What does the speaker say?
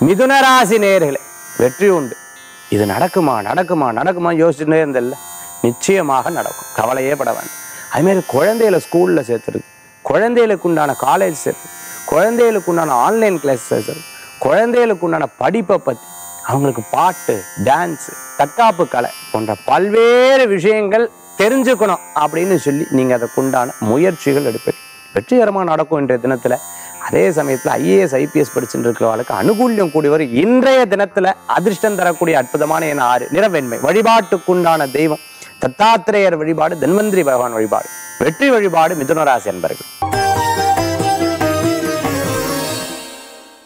மிதுனராசி நேர்களே வெற்றி உண்டு இது நடக்குமா நடக்குமா நடக்குமா யோசிச்சுட்டே இருந்தல்ல நிச்சயமாக நடக்கும் கவலையே பட வேண்டாம் அதுமாரி குழந்தைகளை ஸ்கூலில் சேர்த்துருக்கு குழந்தைகளுக்கு உண்டான காலேஜ் சேர்த்து குழந்தைகளுக்கு உண்டான ஆன்லைன் கிளாஸ் சேர்த்துருக்கு குழந்தைகளுக்கு உண்டான படிப்பை பற்றி அவங்களுக்கு பாட்டு டான்ஸ் தற்காப்பு கலை போன்ற பல்வேறு விஷயங்கள் தெரிஞ்சுக்கணும் அப்படின்னு சொல்லி நீங்கள் அதுக்கு உண்டான முயற்சிகள் எடுப்பீங்க வெற்றிகரமாக நடக்கும் இன்றைய தினத்தில் அதே சமயத்தில் ஐஏஎஸ் ஐபிஎஸ் படிச்சுட்டு இருக்கிறவர்களுக்கு அனுகூல்யம் கூடி வரும் இன்றைய தினத்தில் அதிர்ஷ்டம் தரக்கூடிய அற்புதமான என ஆறு நிறவெண்மை வழிபாட்டுக்குண்டான தெய்வம் தத்தாத்திரேயர் வழிபாடு தன்வந்திரி பகவான் வழிபாடு வெற்றி வழிபாடு மிதுனராசி என்பர்கள்